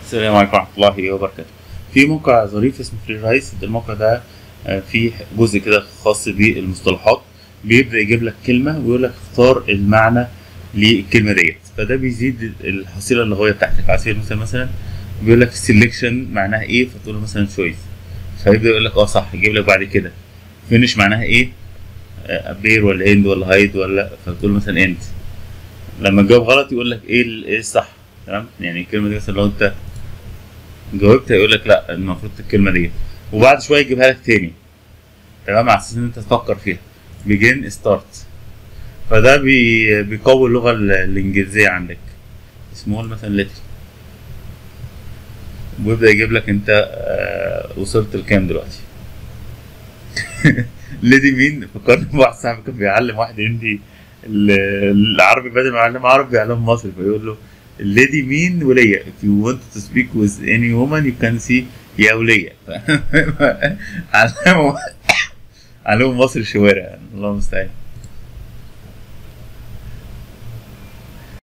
السلام عليكم ورحمة الله وبركاته. في موقع ظريف اسمه فري رايس الموقع ده آه، فيه جزء كده خاص بالمصطلحات بيبدأ يجيب لك كلمة ويقول لك اختار المعنى للكلمة ديت فده بيزيد الحصيلة اللغوية بتاعتك على سبيل المثال مثلا بيقول لك سيلكشن معناها ايه فتقول له مثلا شويس فيبدأ يقول لك اه صح يجيب لك بعد كده فينش معناها ايه بير ولا اند ولا هايد ولا فتقول له مثلا اند لما تجاوب غلط يقول لك ايه ال- ايه الصح تمام يعني الكلمه دي مثلا لو انت جاوبت هيقول لك لا المفروض الكلمه دي وبعد شويه يجيبها لك تاني تمام على اساس ان انت تفكر فيها بيجين ستارت فده بي بيقوي اللغه ال- الانجليزيه عندك سمول مثلا ليتل ويبدا يجيب لك انت آه، وصلت لكام دلوقتي ليدي مين فكرني بواحد صاحبي كان بيعلم واحد هندي ال- العربي بدل ما يعلم عربي بيعلم مصري فيقول له الليدي مين وليا if you want to speak with any woman you can see يا وليا علموا علموا مصر الشوارع يعني الله المستعان